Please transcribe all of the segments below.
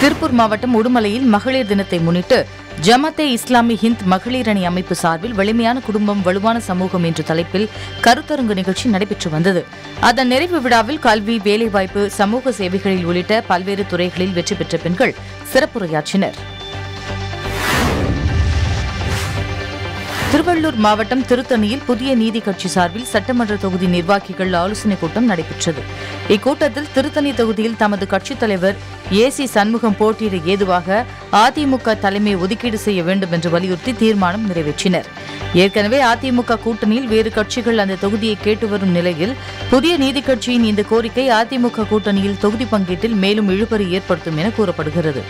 திருப்பூர் மாவட்டம் உடுமலையில் மகளிர் தினத்தை முன்னிட்டு ஜமத்தே இஸ்லாமி ஹிந்த் மகளிர் அணி அமைப்பு சார்பில் வலிமையான குடும்பம் வலுவான சமூகம் என்ற தலைப்பில் கருத்தரங்கு நிகழ்ச்சி நடைபெற்று வந்தது அதன் நிறைவு விழாவில் கல்வி வேலைவாய்ப்பு சமூக சேவைகளில் உள்ளிட்ட பல்வேறு துறைகளில் வெற்றி பெற்ற பெண்கள் சிறப்புரையாற்றினர் திருவள்ளூர் மாவட்டம் திருத்தணியில் புதிய நீதி கட்சி சார்பில் சட்டமன்ற தொகுதி நிர்வாகிகள் ஆலோசனைக் கூட்டம் நடைபெற்றது இக்கூட்டத்தில் திருத்தணி தொகுதியில் தமது கட்சித் தலைவர் ஏ சி சண்முகம் போட்டியிட ஏதுவாக அதிமுக தலைமை ஒதுக்கீடு செய்ய வேண்டும் என்று வலியுறுத்தி தீர்மானம் நிறைவேற்றினர் ஏற்கனவே அதிமுக கூட்டணியில் வேறு கட்சிகள் அந்த தொகுதியை கேட்டு வரும் நிலையில் புதிய நீதி கட்சியின் இந்த கோரிக்கை அதிமுக கூட்டணியில் தொகுதி பங்கீட்டில் மேலும் இழுபறி ஏற்படுத்தும் என கூறப்படுகிறது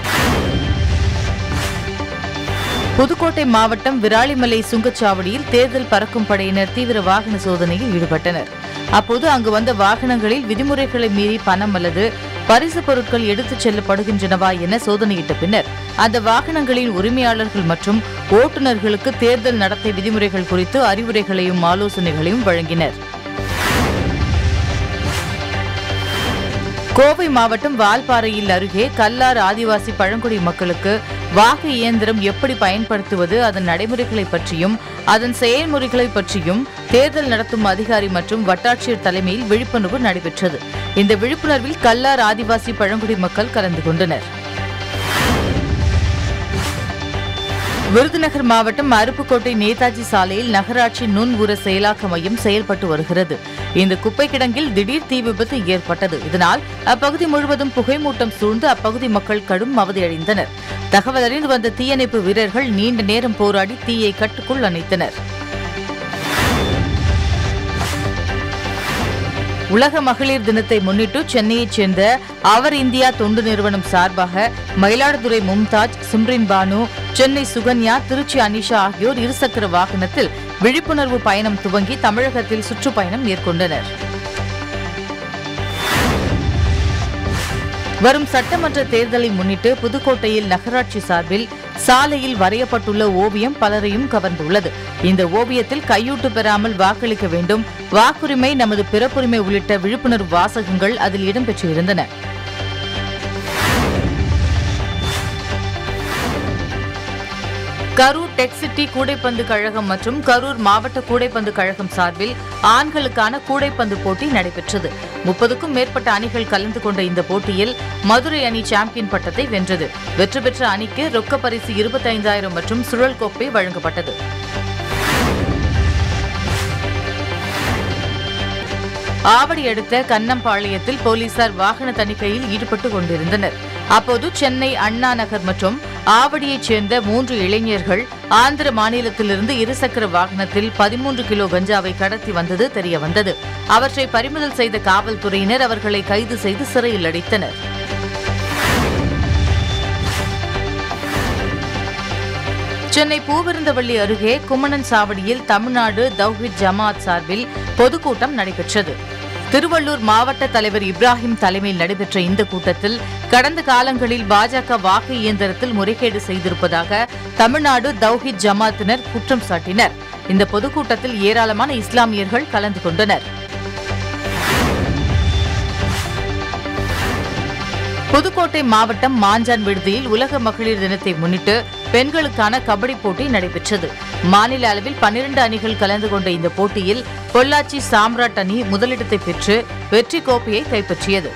புதுக்கோட்டை மாவட்டம் விராலிமலை சுங்கச்சாவடியில் தேர்தல் பறக்கும் படையினர் தீவிர வாகன சோதனையில் ஈடுபட்டனர் அப்போது அங்கு வந்த வாகனங்களில் விதிமுறைகளை மீறி பணம் அல்லது பரிசு பொருட்கள் எடுத்துச் செல்லப்படுகின்றனவா என சோதனையிட்ட பின்னர் அந்த வாகனங்களின் உரிமையாளர்கள் மற்றும் ஓட்டுநர்களுக்கு தேர்தல் நடத்தை விதிமுறைகள் குறித்து அறிவுரைகளையும் ஆலோசனைகளையும் வழங்கினர் கோவை மாவட்டம் வால்பாறையில் அருகே கல்லார் ஆதிவாசி பழங்குடி மக்களுக்கு வாக்கு இயந்திரம் எப்படி பயன்படுத்துவது அதன் நடைமுறைகளை பற்றியும் அதன் செயல்முறைகளை பற்றியும் தேர்தல் நடத்தும் அதிகாரி மற்றும் வட்டாட்சியர் தலைமையில் விழிப்புணர்வு நடைபெற்றது இந்த விழிப்புணர்வில் கல்லார் ஆதிவாசி பழங்குடி மக்கள் கலந்து கொண்டனர் விருதுநகர் மாவட்டம் அருப்புக்கோட்டை நேதாஜி சாலையில் நகராட்சி நுண் உர செயலாக்க மையம் செயல்பட்டு வருகிறது இந்த குப்பை கிடங்கில் திடீர் தீ விபத்து ஏற்பட்டது இதனால் அப்பகுதி முழுவதும் புகைமூட்டம் சூழ்ந்து அப்பகுதி மக்கள் கடும் அவதியடைந்தனர் தகவல் அறிந்து வந்த தீயணைப்பு வீரர்கள் நீண்ட நேரம் போராடி தீயை கட்டுக்குள் அணைத்தனர் உலக மகளிர் தினத்தை முன்னிட்டு சென்னையைச் சேர்ந்த அவர் இந்தியா தொண்டு நிறுவனம் சார்பாக மயிலாடுதுறை மும்தாஜ் சிம்ரின் பானு சென்னை சுகன்யா திருச்சி அனிஷா ஆகியோர் இருசக்கர வாகனத்தில் விழிப்புணர்வு பயணம் துவங்கி தமிழகத்தில் சுற்றுப்பயணம் மேற்கொண்டனர் வரும் சட்டமன்ற தேர்தலை முன்னிட்டு புதுக்கோட்டையில் நகராட்சி சார்பில் சாலையில் வரையப்பட்டுள்ள ஓவியம் பலரையும் கவர்ந்துள்ளது இந்த ஓவியத்தில் கையூட்டு பெறாமல் வாக்களிக்க வேண்டும் வாக்குரிமை நமது பிறப்புரிமை உள்ளிட்ட விழிப்புணர்வு வாசகங்கள் அதில் இடம்பெற்றிருந்தன கரூர் டெக் சிட்டி கூடைப்பந்து கழகம் மற்றும் கரூர் மாவட்ட கூடைப்பந்து கழகம் சார்பில் ஆண்களுக்கான கூடைப்பந்து போட்டி நடைபெற்றது முப்பதுக்கும் மேற்பட்ட அணிகள் கலந்து கொண்ட இந்த போட்டியில் மதுரை அணி சாம்பியன் பட்டத்தை வென்றது வெற்றி பெற்ற அணிக்கு ரொக்க பரிசு இருபத்தைந்தாயிரம் மற்றும் சுழல் கோப்பை வழங்கப்பட்டது ஆவடி அடுத்த கண்ணம்பாளையத்தில் போலீசார் வாகன தணிக்கையில் ஈடுபட்டு கொண்டிருந்தனர் அப்போது சென்னை அண்ணா நகர் மற்றும் ஆவடியைச் சேர்ந்த மூன்று இளைஞர்கள் ஆந்திர மாநிலத்திலிருந்து இருசக்கர வாகனத்தில் பதிமூன்று கிலோ கஞ்சாவை கடத்தி வந்தது தெரியவந்தது அவற்றை பறிமுதல் செய்த காவல்துறையினர் அவர்களை கைது செய்து சிறையில் அடைத்தனர் சென்னை பூவிருந்தவள்ளி அருகே கும்மணன் சாவடியில் தமிழ்நாடு தௌஹித் ஜமாத் சார்பில் பொதுக்கூட்டம் நடைபெற்றது திருவள்ளூர் மாவட்ட தலைவர் இப்ராஹிம் தலைமையில் நடைபெற்ற இந்த கூட்டத்தில் கடந்த காலங்களில் பாஜக வாக்கு இயந்திரத்தில் முறைகேடு செய்திருப்பதாக தமிழ்நாடு தௌஹித் ஜமாத்தினர் குற்றம் சாட்டினர் இந்த பொதுக்கூட்டத்தில் ஏராளமான இஸ்லாமியர்கள் கலந்து கொண்டனர் புதுக்கோட்டை மாவட்டம் மாஞ்சான் விடுதியில் உலக மகளிர் தினத்தை முன்னிட்டு பெண்களுக்கான கபடி போட்டி நடைபெற்றது மாநில அளவில் பன்னிரண்டு அணிகள் கலந்து கொண்ட இந்த போட்டியில் பொள்ளாச்சி சாம்ராட் அணி முதலிடத்தை பெற்று வெற்றி கோப்பையை கைப்பற்றியது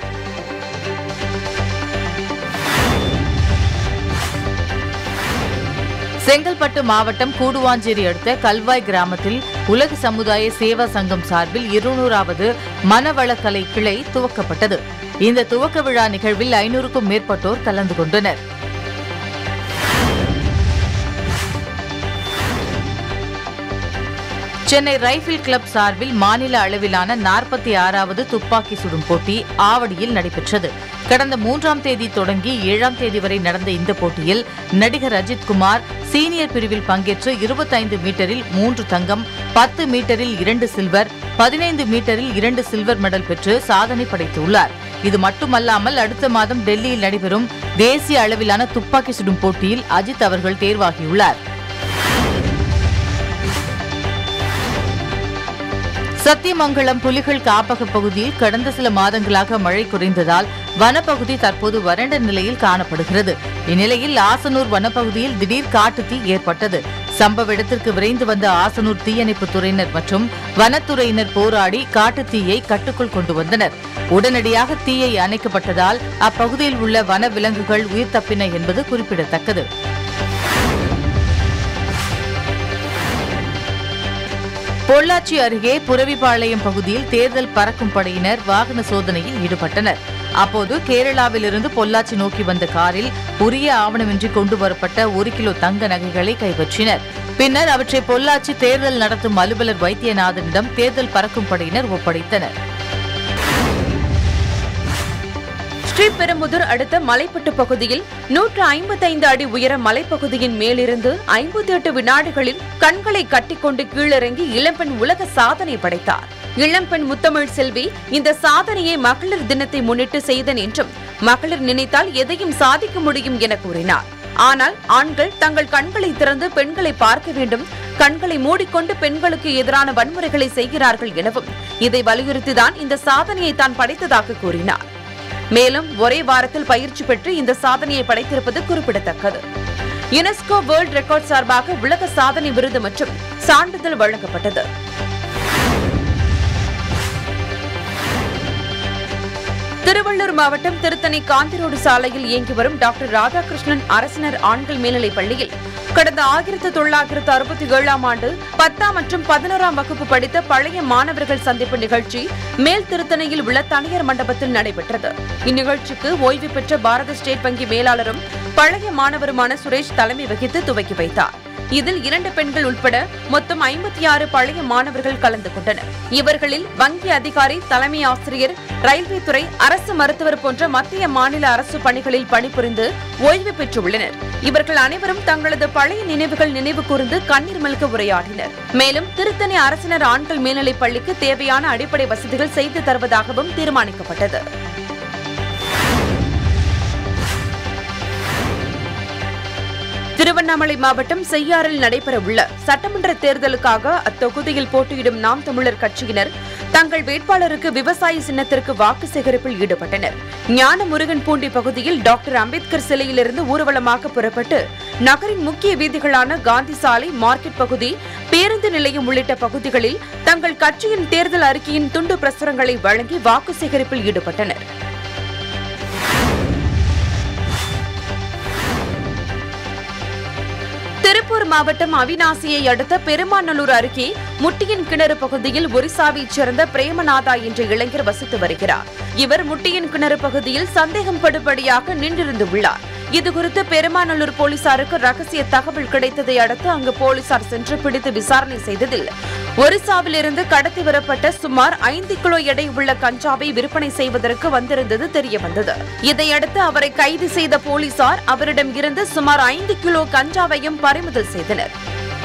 செங்கல்பட்டு மாவட்டம் கூடுவாஞ்சேரி அடுத்த கல்வாய் கிராமத்தில் உலக சமுதாய சேவா சங்கம் சார்பில் இருநூறாவது மனவளக்கலை கிளை துவக்கப்பட்டது இந்த துவக்க விழா நிகழ்வில் ஐநூறுக்கும் மேற்பட்டோர் கலந்து கொண்டனர் சென்னை ரைபிள் கிளப் சார்பில் மாநில அளவிலான நாற்பத்தி ஆறாவது துப்பாக்கி சுடும் போட்டி ஆவடியில் நடைபெற்றது கடந்த மூன்றாம் தேதி தொடங்கி ஏழாம் தேதி வரை நடந்த இந்த போட்டியில் நடிகர் அஜித் குமார் சீனியர் பிரிவில் பங்கேற்று இருபத்தைந்து மீட்டரில் மூன்று தங்கம் பத்து மீட்டரில் இரண்டு சில்வர் பதினைந்து மீட்டரில் இரண்டு சில்வர் மெடல் பெற்று சாதனை படைத்துள்ளார் இது மட்டுமல்லாமல் அடுத்த மாதம் டெல்லியில் நடைபெறும் தேசிய அளவிலான துப்பாக்கி சுடும் போட்டியில் அஜித் அவர்கள் தேர்வாகியுள்ளார் சத்தியமங்கலம் புலிகள் காப்பக பகுதியில் கடந்த சில மாதங்களாக மழை குறைந்ததால் வனப்பகுதி தற்போது வறண்ட நிலையில் காணப்படுகிறது இந்நிலையில் ஆசனூர் வனப்பகுதியில் திடீர் காட்டுத்தீ ஏற்பட்டது சம்பவ இடத்திற்கு விரைந்து வந்த ஆசனூர் தீயணைப்பு துறையினர் மற்றும் வனத்துறையினர் போராடி காட்டுத்தீயை கட்டுக்குள் கொண்டு வந்தனர் உடனடியாக தீயை அணைக்கப்பட்டதால் அப்பகுதியில் உள்ள வன விலங்குகள் உயிர் தப்பின என்பது குறிப்பிடத்தக்கது பொள்ளாச்சி அருகே புரவிபாளையம் பகுதியில் தேர்தல் பறக்கும் படையினர் வாகன சோதனையில் ஈடுபட்டனர் அப்போது கேரளாவிலிருந்து பொள்ளாச்சி நோக்கி வந்த காரில் உரிய ஆவணமின்றி கொண்டு வரப்பட்ட ஒரு கிலோ தங்க நகைகளை கைப்பற்றினர் பின்னர் அவற்றை பொள்ளாச்சி தேர்தல் நடத்தும் அலுவலர் வைத்தியநாதனிடம் தேர்தல் பறக்கும் படையினர் ஒப்படைத்தனர் ஸ்ரீபெரும்புதூர் அடுத்த மலைப்பட்டு பகுதியில் நூற்று ஐம்பத்தைந்து அடி உயர மலைப்பகுதியின் மேலிருந்து ஐம்பத்தி எட்டு வினாடிகளில் கண்களை கட்டிக்கொண்டு கீழிறங்கி இளம்பெண் உலக சாதனை படைத்தார் இளம்பெண் முத்தமிழ் செல்வி இந்த சாதனையை மகளிர் தினத்தை முன்னிட்டு செய்தன் என்றும் மகளிர் நினைத்தால் எதையும் சாதிக்க முடியும் என கூறினார் ஆனால் ஆண்கள் தங்கள் கண்களை திறந்து பெண்களை பார்க்க வேண்டும் கண்களை மூடிக்கொண்டு பெண்களுக்கு எதிரான வன்முறைகளை செய்கிறார்கள் எனவும் இதை வலியுறுத்திதான் இந்த சாதனையை தான் படைத்ததாக கூறினார் மேலும் ஒரே வாரத்தில் பயிற்சி பெற்று இந்த சாதனையை படைத்திருப்பது குறிப்பிடத்தக்கது யுனெஸ்கோ வேர்ல்ட் ரெக்கார்ட் சார்பாக உலக சாதனை விருது மற்றும் சான்றிதழ் வழங்கப்பட்டது திருவள்ளூர் மாவட்டம் திருத்தணி காந்திரோடு சாலையில் இயங்கி வரும் டாக்டர் ராதாகிருஷ்ணன் அரசினர் ஆண்கள் மேல்நிலைப் பள்ளியில் கடந்த ஆயிரத்து தொள்ளாயிரத்து அறுபத்தி ஏழாம் ஆண்டு பத்தாம் மற்றும் பதினோராம் வகுப்பு படித்த பழைய மாணவர்கள் சந்திப்பு நிகழ்ச்சி மேல் திருத்தணியில் உள்ள தனியார் மண்டபத்தில் நடைபெற்றது இந்நிகழ்ச்சிக்கு ஓய்வு பெற்ற பாரத ஸ்டேட் வங்கி மேலாளரும் பழைய மாணவருமான சுரேஷ் தலைமை வகித்து துவக்கி வைத்தார் இதில் இரண்டு பெண்கள் உட்பட மொத்தம் ஐம்பத்தி ஆறு பழைய மாணவர்கள் கலந்து கொண்டனர் இவர்களில் வங்கி அதிகாரி தலைமை ஆசிரியர் ரயில்வே துறை அரசு மருத்துவர் போன்ற மத்திய மாநில அரசு பணிகளில் பணிபுரிந்து ஓய்வு பெற்றுள்ளனர் இவர்கள் அனைவரும் தங்களது பழைய நினைவுகள் நினைவு கூர்ந்து கண்ணீர் மல்க உரையாடினர் மேலும் திருத்தணி அரசினர் ஆண்கள் மேல்நிலைப் பள்ளிக்கு தேவையான அடிப்படை வசதிகள் செய்து தருவதாகவும் தீர்மானிக்கப்பட்டது திருவண்ணாமலை மாவட்டம் செய்யாறில் நடைபெறவுள்ள சட்டமன்ற தேர்தலுக்காக அத்தொகுதியில் போட்டியிடும் நாம் தமிழர் கட்சியினர் தங்கள் வேட்பாளருக்கு விவசாய சின்னத்திற்கு வாக்கு சேகரிப்பில் ஈடுபட்டனர் ஞான முருகன் பூண்டி பகுதியில் டாக்டர் அம்பேத்கர் சிலையிலிருந்து ஊர்வலமாக புறப்பட்டு நகரின் முக்கிய வீதிகளான காந்தி சாலை மார்க்கெட் பகுதி பேருந்து நிலையம் உள்ளிட்ட பகுதிகளில் தங்கள் கட்சியின் தேர்தல் அறிக்கையின் துண்டு பிரசுரங்களை வழங்கி வாக்கு சேகரிப்பில் ஈடுபட்டனர் திருப்பூர் மாவட்டம் அவினாசியை அடுத்த பெருமாநல்லூர் அருகே முட்டியின் கிணறு பகுதியில் ஒரிசாவைச் சேர்ந்த பிரேமநாதா என்ற இளைஞர் வசித்து வருகிறார் இவர் முட்டியின் கிணறு பகுதியில் சந்தேகம் படுபடியாக நின்றிருந்துள்ளார் இதுகுறித்து பெருமாநல்லூர் போலீசாருக்கு ரகசிய தகவல் கிடைத்ததை அடுத்து அங்கு போலீசார் சென்று பிடித்து விசாரணை செய்ததில் ஒரிசாவிலிருந்து கடத்தி வரப்பட்ட சுமார் ஐந்து கிலோ எடை உள்ள கஞ்சாவை விற்பனை செய்வதற்கு வந்திருந்தது தெரியவந்தது இதையடுத்து அவரை கைது செய்த போலீசார் அவரிடம் இருந்து சுமார் ஐந்து கிலோ கஞ்சாவையும் பறிமுதல் செய்தனர்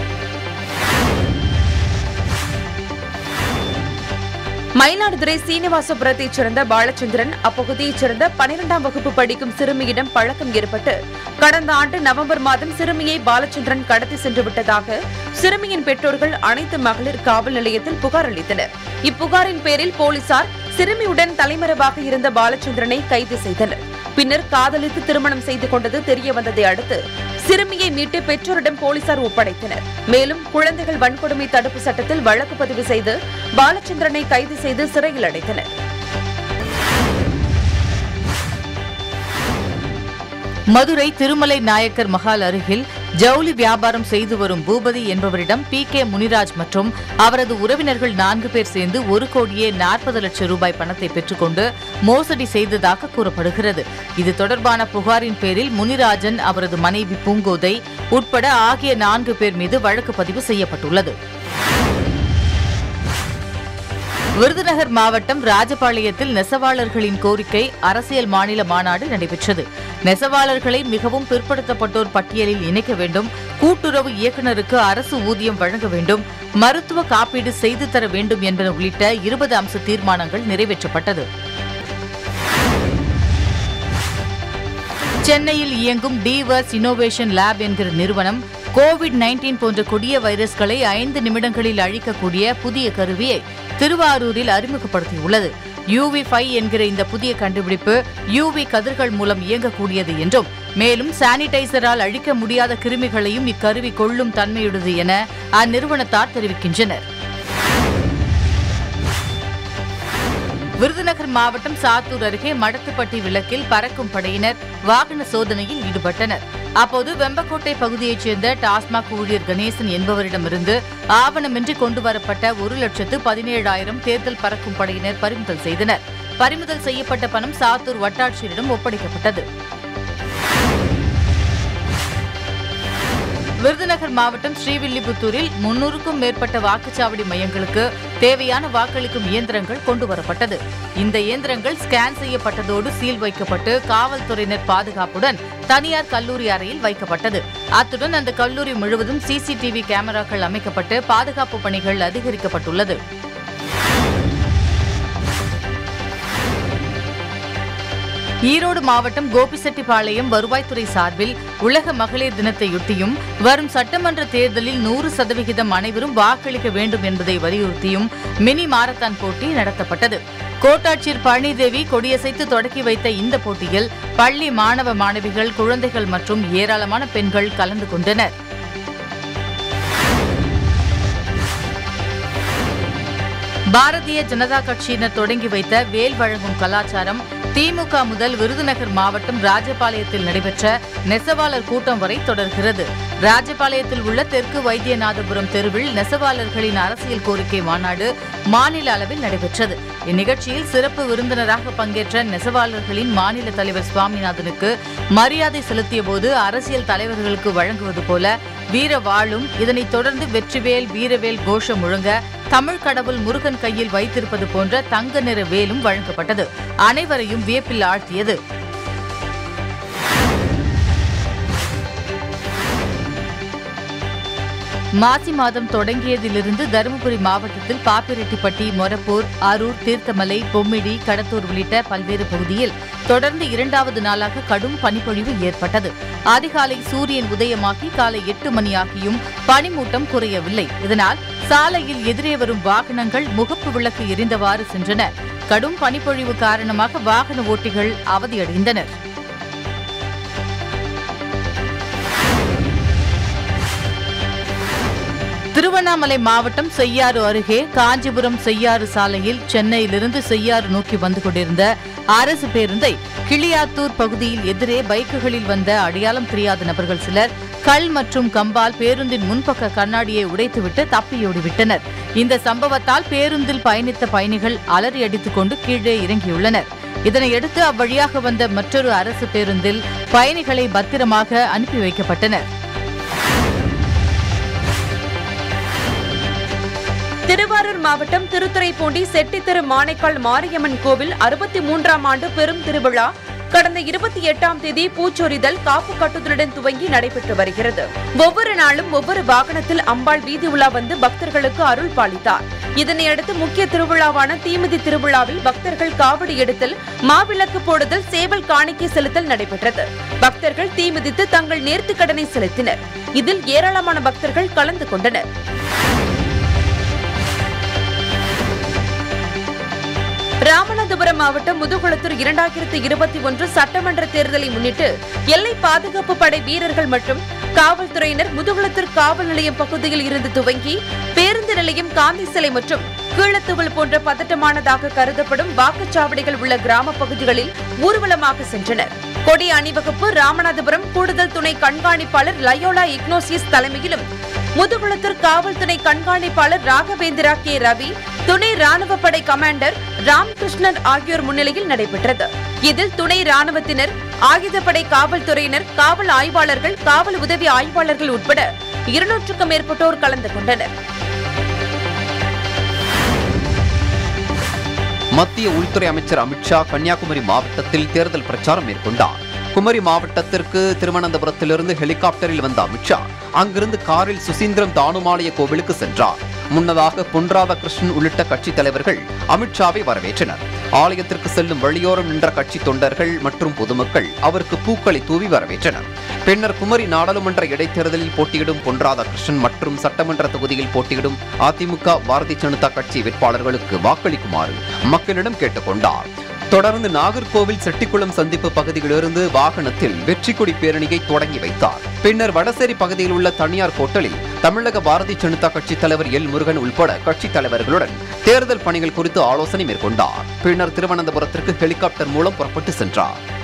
மயிலாடுதுறை சீனிவாசபுரத்தைச் சேர்ந்த பாலச்சந்திரன் அப்பகுதியைச் சேர்ந்த பனிரெண்டாம் வகுப்பு படிக்கும் சிறுமியிடம் பழக்கம் ஏற்பட்டு கடந்த ஆண்டு நவம்பர் மாதம் சிறுமியை பாலச்சந்திரன் கடத்தி சென்று விட்டதாக சிறுமியின் பெற்றோர்கள் அனைத்து மகளிர் காவல் நிலையத்தில் புகார் அளித்தனர் இப்புகாரின் பேரில் போலீசார் சிறுமியுடன் தலைமறைவாக இருந்த பாலச்சந்திரனை கைது செய்தனர் பின்னர் காதலித்து திருமணம் செய்து கொண்டது தெரிய வந்ததை அடுத்து சிறுமியை மீட்டு பெற்றோரிடம் போலீசார் ஒப்படைத்தனர் மேலும் குழந்தைகள் வன்கொடுமை தடுப்பு சட்டத்தில் வழக்கு பதிவு செய்து பாலச்சந்திரனை கைது செய்து சிறையில் அடைத்தனர் மதுரை திருமலை நாயக்கர் மஹால் அருகில் ஜவுளி வியாபாரம் செய்து வரும் பூபதி என்பவரிடம் பி கே முனிராஜ் மற்றும் அவரது உறவினர்கள் நான்கு பேர் சேர்ந்து ஒரு கோடியே நாற்பது லட்சம் ரூபாய் பணத்தை பெற்றுக்கொண்டு மோசடி செய்ததாக கூறப்படுகிறது இது தொடர்பான புகாரின் பேரில் முனிராஜன் அவரது மனைவி பூங்கோதை உட்பட ஆகிய நான்கு பேர் மீது வழக்கு பதிவு செய்யப்பட்டுள்ளது விருதுநகர் மாவட்டம் ராஜபாளையத்தில் நெசவாளர்களின் கோரிக்கை அரசியல் மாநில மாநாடு நடைபெற்றது நெசவாளர்களை மிகவும் பிற்படுத்தப்பட்டோர் பட்டியலில் இணைக்க வேண்டும் கூட்டுறவு இயக்குநருக்கு அரசு ஊதியம் வழங்க வேண்டும் மருத்துவ காப்பீடு செய்து தர வேண்டும் என்பன உள்ளிட்ட இருபது அம்ச தீர்மானங்கள் நிறைவேற்றப்பட்டது சென்னையில் இயங்கும் டிவர்ஸ் இன்னோவேஷன் லேப் என்கிற நிறுவனம் கோவிட் நைன்டீன் போன்ற கொடிய வைரஸ்களை ஐந்து நிமிடங்களில் அழிக்கக்கூடிய புதிய கருவியை திருவாரூரில் அறிமுகப்படுத்தியுள்ளது யூவி ஃபைவ் என்கிற இந்த புதிய கண்டுபிடிப்பு யூவி கதிர்கள் மூலம் இயங்கக்கூடியது என்றும் மேலும் சானிடைசரால் அழிக்க முடியாத கிருமிகளையும் இக்கருவி கொள்ளும் தன்மையுடையது என அந்நிறுவனத்தார் தெரிவிக்கின்றனர் விருதுநகர் மாவட்டம் சாத்தூர் அருகே மடத்துப்பட்டி விளக்கில் பறக்கும் படையினர் வாகன சோதனையில் ஈடுபட்டனர் அப்போது வெம்பக்கோட்டை பகுதியைச் சேர்ந்த டாஸ்மாக் ஊழியர் கணேசன் என்பவரிடமிருந்து ஆவணமின்றி கொண்டு வரப்பட்ட ஒரு லட்சத்து பதினேழாயிரம் தேர்தல் பறக்கும் படையினர் பறிமுதல் செய்தனர் பறிமுதல் செய்யப்பட்ட பணம் சாத்தூர் வட்டாட்சியரிடம் ஒப்படைக்கப்பட்டது விருதுநகர் மாவட்டம் ஸ்ரீவில்லிபுத்தூரில் முன்னூறுக்கும் மேற்பட்ட வாக்குச்சாவடி மையங்களுக்கு தேவையான வாக்களிக்கும் இயந்திரங்கள் கொண்டு வரப்பட்டது இந்த இயந்திரங்கள் ஸ்கேன் செய்யப்பட்டதோடு சீல் வைக்கப்பட்டு காவல்துறையினர் பாதுகாப்புடன் தனியார் கல்லூரி அறையில் வைக்கப்பட்டது அத்துடன் அந்த கல்லூரி முழுவதும் சிசிடிவி கேமராக்கள் அமைக்கப்பட்டு பாதுகாப்பு பணிகள் அதிகரிக்கப்பட்டுள்ளது ஈரோடு மாவட்டம் கோபிசெட்டிப்பாளையம் வருவாய்த்துறை சார்பில் உலக மகளிர் தினத்தையொட்டியும் வரும் சட்டமன்ற தேர்தலில் நூறு சதவிகிதம் அனைவரும் வாக்களிக்க வேண்டும் என்பதை வலியுறுத்தியும் மினி மாரத்தான் போட்டி நடத்தப்பட்டது கோட்டாட்சியர் பழனிதேவி கொடியசைத்து தொடக்கி வைத்த இந்த போட்டியில் பள்ளி மாணவ மாணவிகள் குழந்தைகள் மற்றும் ஏராளமான பெண்கள் கலந்து கொண்டனர் பாரதிய ஜனதா கட்சியினர் தொடங்கி வைத்த வேல் வழங்கும் கலாச்சாரம் திமுக முதல் விருதுநகர் மாவட்டம் ராஜபாளையத்தில் நடைபெற்ற நெசவாளர் கூட்டம் வரை தொடர்கிறது ராஜபாளையத்தில் உள்ள தெற்கு வைத்தியநாதபுரம் தெருவில் நெசவாளர்களின் அரசியல் கோரிக்கை மாநாடு மாநில அளவில் நடைபெற்றது இந்நிகழ்ச்சியில் சிறப்பு விருந்தினராக பங்கேற்ற நெசவாளர்களின் மாநில தலைவர் சுவாமிநாதனுக்கு மரியாதை செலுத்திய போது அரசியல் தலைவர்களுக்கு வழங்குவது போல வீர வாளும் இதனைத் தொடர்ந்து வெற்றிவேல் வீரவேல் கோஷம் முழங்க தமிழ் கடவுள் முருகன் கையில் வைத்திருப்பது போன்ற தங்க நிற வேலும் வழங்கப்பட்டது அனைவரையும் வியப்பில் ஆழ்த்தியது மாசி மாதம் தொடங்கியதிலிருந்து தருமபுரி மாவட்டத்தில் பாப்பிரெட்டிப்பட்டி மொரப்பூர் அரூர் தீர்த்தமலை பொம்மிடி கடத்தூர் உள்ளிட்ட பல்வேறு பகுதியில் தொடர்ந்து இரண்டாவது நாளாக கடும் பனிப்பொழிவு ஏற்பட்டது அதிகாலை சூரியன் உதயமாகி காலை எட்டு மணியாகியும் பனிமூட்டம் குறையவில்லை இதனால் சாலையில் எதிரே வரும் வாகனங்கள் முகப்பு விளக்கு எரிந்தவாறு சென்றன கடும் பனிப்பொழிவு காரணமாக வாகன ஓட்டிகள் அவதியடைந்தனர் திருவண்ணாமலை மாவட்டம் செய்யாறு அருகே காஞ்சிபுரம் செய்யாறு சாலையில் சென்னையிலிருந்து செய்யாறு நோக்கி வந்து கொண்டிருந்த அரசு பேருந்தை கிளியாத்தூர் பகுதியில் எதிரே பைக்குகளில் வந்த அடையாளம் தெரியாத நபர்கள் சிலர் கல் மற்றும் கம்பால் பேருந்தின் முன்பக்க கண்ணாடியை உடைத்துவிட்டு தப்பியோடிவிட்டனர் இந்த சம்பவத்தால் பேருந்தில் பயணித்த பயணிகள் அலறி அடித்துக் கொண்டு கீழே இறங்கியுள்ளனர் இதனையடுத்து அவ்வழியாக வந்த மற்றொரு அரசு பேருந்தில் பயணிகளை பத்திரமாக அனுப்பி வைக்கப்பட்டனர் திருவாரூர் மாவட்டம் திருத்துறைப்பூண்டி செட்டித்தெரு மானைக்கால் மாரியம்மன் கோவில் அறுபத்தி மூன்றாம் ஆண்டு பெரும் திருவிழா கடந்த இருபத்தி எட்டாம் தேதி பூச்சொரிதல் காப்பு கட்டுதலுடன் துவங்கி நடைபெற்று வருகிறது ஒவ்வொரு நாளும் ஒவ்வொரு வாகனத்தில் அம்பாள் வீதி உலா வந்து பக்தர்களுக்கு அருள் பாலித்தார் இதனையடுத்து முக்கிய திருவிழாவான தீமிதி திருவிழாவில் பக்தர்கள் காவடி எடுத்தல் மாவிளக்கு போடுதல் சேவல் காணிக்கை செலுத்தல் நடைபெற்றது பக்தர்கள் தீமிதித்து தங்கள் நேர்த்திக் கடனை செலுத்தினர் இதில் ஏராளமான பக்தர்கள் கலந்து கொண்டனர் ராமநாதபுரம் மாவட்டம் முதுகுளத்தூர் இரண்டாயிரத்து இருபத்தி ஒன்று சட்டமன்ற தேர்தலை முன்னிட்டு எல்லை பாதுகாப்பு படை வீரர்கள் மற்றும் காவல்துறையினர் முதுகுளத்தூர் காவல் நிலையம் பகுதியில் இருந்து துவங்கி பேருந்து நிலையம் காந்தி சிலை மற்றும் கீழத்துவல் போன்ற பதட்டமானதாக கருதப்படும் வாக்குச்சாவடிகள் உள்ள கிராம பகுதிகளில் ஊர்வலமாக சென்றனர் கொடி அணிவகுப்பு ராமநாதபுரம் கூடுதல் துணை கண்காணிப்பாளர் லயோலா இக்னோசியஸ் தலைமையிலும் முதுகுளத்தூர் காவல்துறை கண்காணிப்பாளர் ராகவேந்திரா கே ரவி துணை ராணுவ படை கமாண்டர் ராம்கிருஷ்ணன் ஆகியோர் முன்னிலையில் நடைபெற்றது இதில் துணை ராணுவத்தினர் ஆயுதப்படை காவல்துறையினர் காவல் ஆய்வாளர்கள் காவல் உதவி ஆய்வாளர்கள் உட்பட இருநூற்றுக்கும் மேற்பட்டோர் கலந்து கொண்டனர் மத்திய உள்துறை அமைச்சர் அமித்ஷா கன்னியாகுமரி மாவட்டத்தில் தேர்தல் பிரச்சாரம் மேற்கொண்டார் குமரி மாவட்டத்திற்கு திருவனந்தபுரத்திலிருந்து ஹெலிகாப்டரில் வந்த அமித்ஷா அங்கிருந்து காரில் சுசீந்திரம் தானுமாலய கோவிலுக்கு சென்றார் முன்னதாக பொன் ராதாகிருஷ்ணன் உள்ளிட்ட கட்சித் தலைவர்கள் அமித்ஷாவை வரவேற்றனர் ஆலயத்திற்கு செல்லும் வழியோரம் நின்ற கட்சி தொண்டர்கள் மற்றும் பொதுமக்கள் அவருக்கு பூக்களை தூவி வரவேற்றனர் பின்னர் குமரி நாடாளுமன்ற இடைத்தேர்தலில் போட்டியிடும் பொன் ராதாகிருஷ்ணன் மற்றும் சட்டமன்ற தொகுதியில் போட்டியிடும் அதிமுக பாரதிய ஜனதா கட்சி வேட்பாளர்களுக்கு வாக்களிக்குமாறு மக்களிடம் கேட்டுக்கொண்டார் தொடர்ந்து நாகர்கோவில் செட்டிக்குளம் சந்திப்பு பகுதியிலிருந்து வாகனத்தில் வெற்றி கொடி பேரணியை தொடங்கி வைத்தார் பின்னர் வடசேரி பகுதியில் உள்ள தனியார் ஹோட்டலில் தமிழக பாரதிய ஜனதா கட்சித் தலைவர் எல் முருகன் உள்பட கட்சித் தலைவர்களுடன் தேர்தல் பணிகள் குறித்து ஆலோசனை மேற்கொண்டார் பின்னர் திருவனந்தபுரத்திற்கு ஹெலிகாப்டர் மூலம் புறப்பட்டு சென்றார்